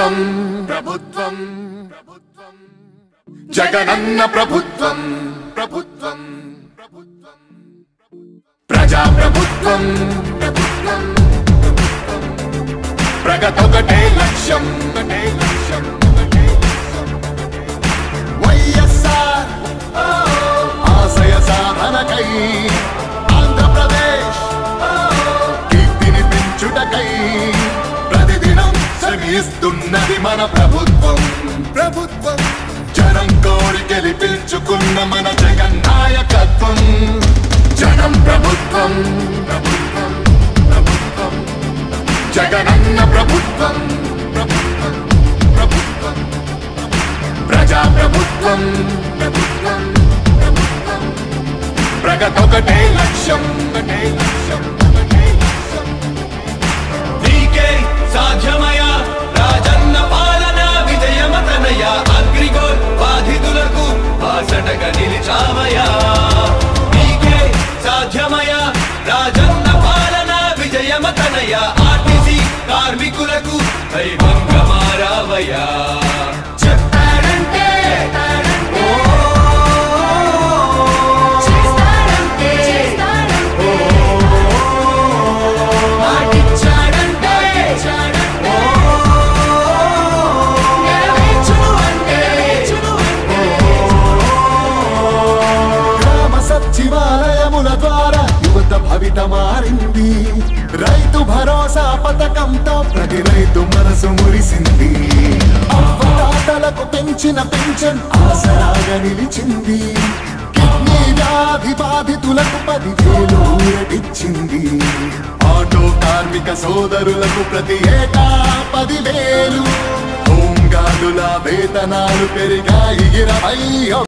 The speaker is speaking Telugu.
ప్రభుత్వం ప్రభుత్వం ప్రభుత్వం జగనన్న ప్రభుత్వం ప్రభుత్వం ప్రభుత్వం ప్రజా ప్రభుత్వం ప్రభుత్వం ప్రభుత్వం ప్రగతొకటే లక్ష్యం ఒకటే లక్ష్యం ఒకటే లక్ష్యం వైఎస్ఆర్ ఆశయ సాధనకై ఆంధ్రప్రదేశ్ కీర్తిని పెంచుటకై ప్రతిదినం శ్రమిస్తున్నది మన ప్రభుత్వం ప్రభుత్వం జనం కోరి గెలిపించుకున్న మన జగన్ నాయకత్వం జనం ప్రభుత్వం ప్రభుత్వం ప్రభుత్వం జగనన్న ప్రభుత్వం ప్రభుత్వం ప్రభుత్వం ప్రజా ప్రభుత్వం ప్రభుత్వం ప్రభుత్వం ప్రగతొకటే లక్ష్యం ఒకటే లక్ష్యం ఒకటే లక్ష్యం నీకే సాధ్యమయ రాజన్న పాలన విజయమతనయ అగ్రిగోల్ బాధితులకు బాసటగా నిలిచామయ నీకే సాధ్యమయ రాజన్న పాలన విజయమతనయ ఆర్టీసీ కార్మికులకు దైవంగా మారావయ్యా చెప్పాడంటే చేస్తాడంటే చేస్తాడంటే మాటిచ్చాడంటే నెరవేర్చును అంటే గ్రామ సచివాలయముల ద్వారా యువత భవిత మారింది రైతు భరోసా పథకంతో ప్రతి రైతు మనసు మురిసింది అవ్వతాతలకు పెంచిన పెన్షన్ ఆసరాగా నిలిచింది కిడ్నీ వ్యాధి బాధితులకు పదివేలు ఊరటిచ్చింది ఆటో కార్మిక సోదరులకు ప్రతి ఏటా పదివేలు హోంగార్డుల వేతనాలు పెరిగాయి ఇరవై